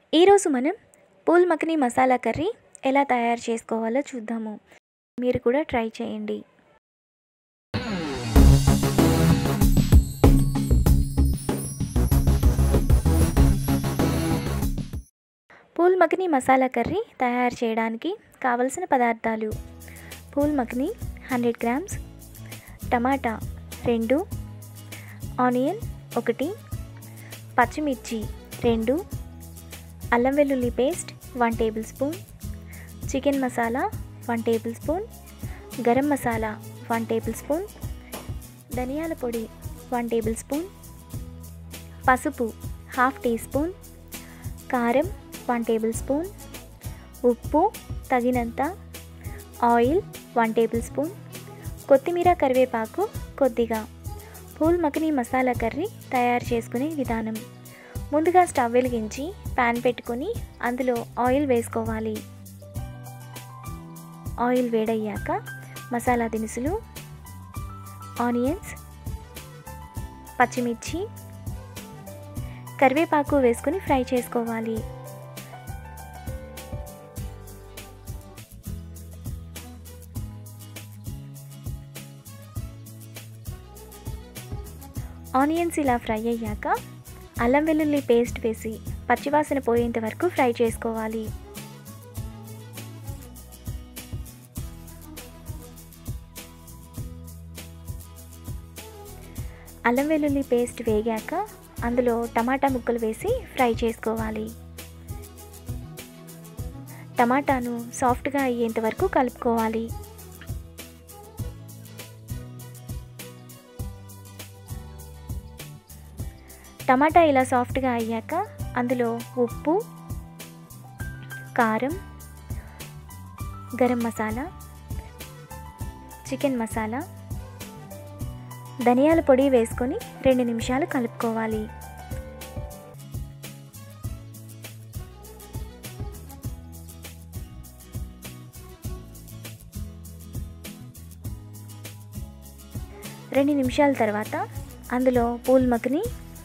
ఈరోజు మనం pool makhani masala curry ఎలా తయారు చేసుకోవాలో చూద్దాము మీరు కూడా ట్రై చేయండి పూల్ మఖని మసాలా కర్రీ తయారు చేయడానికి కావలసిన పదార్థాలు పూల్ మఖని హండ్రెడ్ గ్రామ్స్ టమాటా రెండు ఆనియన్ ఒకటి పచ్చిమిర్చి రెండు అల్లం వెల్లుల్లి paste one tablespoon chicken masala one tablespoon garam masala one tablespoon ధనియాల పొడి వన్ టేబుల్ స్పూన్ పసుపు హాఫ్ టీ స్పూన్ కారం వన్ టేబుల్ స్పూన్ ఉప్పు తగినంత ఆయిల్ వన్ టేబుల్ స్పూన్ కొత్తిమీర కరివేపాకు కొద్దిగా పూల్ మఖని మసాలా కర్రీ తయారు చేసుకునే విధానం ముందుగా స్టవ్ వెలిగించి ప్యాన్ పెట్టుకొని అందులో ఆయిల్ వేసుకోవాలి ఆయిల్ వేడయ్యాక మసాలా దినుసులు ఆనియన్స్ పచ్చిమిర్చి కరివేపాకు వేసుకొని ఫ్రై చేసుకోవాలి ఆనియన్స్ ఇలా ఫ్రై అయ్యాక అల్లం వెల్లుల్లి పేస్ట్ వేసి పచ్చివాసన పోయేంత వరకు ఫ్రై చేసుకోవాలి అల్లం వెల్లుల్లి పేస్ట్ వేగాక అందులో టమాటా ముక్కలు వేసి ఫ్రై చేసుకోవాలి టమాటాను సాఫ్ట్గా అయ్యేంత వరకు కలుపుకోవాలి టమాటా ఇలా సాఫ్ట్గా అయ్యాక అందులో ఉప్పు కారం గరం మసాలా చికెన్ మసాలా ధనియాల పొడి వేసుకొని రెండు నిమిషాలు కలుపుకోవాలి రెండు నిమిషాల తర్వాత అందులో phool makhani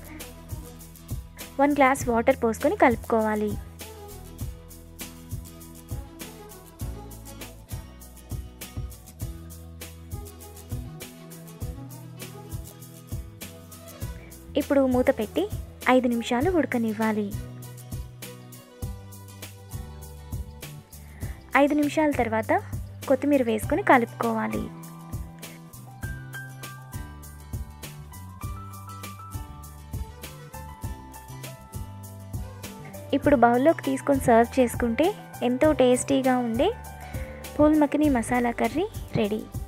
one glass water పోసుకొని కలుపుకోవాలి ఇప్పుడు మూత పెట్టి ఐదు నిమిషాలు ఉడకనివ్వాలి ఐదు నిమిషాల తర్వాత కొత్తిమీర వేసుకొని కలుపుకోవాలి ఇప్పుడు బౌల్లోకి తీసుకొని సర్వ్ చేసుకుంటే ఎంతో టేస్టీగా ఉండే పూల్ మఖని మసాలా కర్రీ రెడీ